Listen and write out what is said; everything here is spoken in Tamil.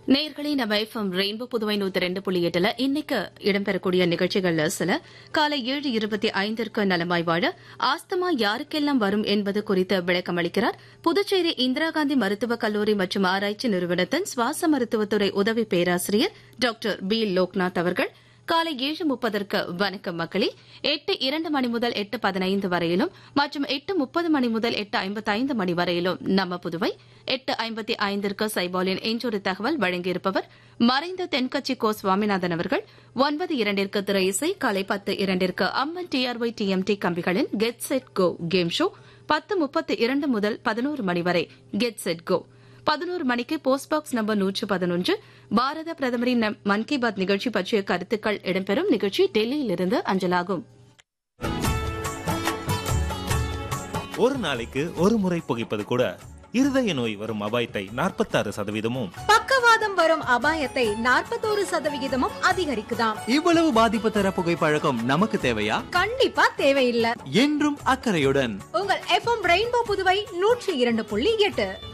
நேயர்களே நம்ம எஃப்எம் ரெயின்போ புதுவை நூத்தி ரெண்டு புள்ளி எட்டுல இன்னைக்கு இடம்பெறக்கூடிய நிகழ்ச்சிகள்ல சில காலை ஏழு இருபத்தி ஐந்திற்கு நலமாய் வாழ ஆஸ்துமா யாருக்கெல்லாம் வரும் என்பது குறித்து விளக்கம் அளிக்கிறார் புதுச்சேரி இந்திரா காந்தி மருத்துவக் கல்லூரி மற்றும் ஆராய்ச்சி நிறுவனத்தின் சுவாச மருத்துவத்துறை உதவி பேராசிரியர் டாக்டர் பி லோக்நாத் அவர்கள் காலை ஏழு முப்பதற்கு வணக்கம் மக்களே எட்டு இரண்டு மணி முதல் எட்டு பதினைந்து வரையிலும் மற்றும் எட்டு முப்பது மணி முதல் எட்டு ஐம்பத்தைந்து மணி வரையிலும் நம்ம புதுவை எட்டு ஐம்பத்தி ஐந்திற்கு சைபாலின் இன்றொரு தகவல் வழங்கியிருப்பவர் மறைந்த தென்கட்சி கோ சுவாமிநாதன் அவர்கள் ஒன்பது இரண்டிற்கு திரை இசை காலை பத்து இரண்டிற்கு அம்மன் டிஆர்ஒய் டிஎம்டி கம்பிகளின் get set go game show பத்து முப்பத்து இரண்டு முதல் பதினோரு மணி வரை கெட் செட் கோ பதினோரு மணிக்கு போஸ்ட் பாக்ஸ் நம்பர் நூற்று பதினொன்று பாரத பிரதமரின் நம் மன் கி பாத் நிகழ்ச்சி பற்றிய கருத்துக்கள் இடம்பெறும் நிகழ்ச்சி டெல்லியிலிருந்து அஞ்சலாகும் ஒரு நாளைக்கு ஒரு முறை புகைப்பது கூட இருதய நோய் வரும் அபாயத்தை நாற்பத்தாறு சதவீதமும் பக்கவாதம் வரும் அபாயத்தை நாற்பத்தோரு சதவிகிதமும் அதிகரிக்குதாம் இவ்வளவு பாதிப்பு தர புகைப்பழக்கம் நமக்கு தேவையா கண்டிப்பா தேவையில்லை என்றும் அக்கறையுடன் உங்கள் எஃப்எம் ரெயின்போ புதுவை நூற்றி இரண்டு புள்ளி எட்டு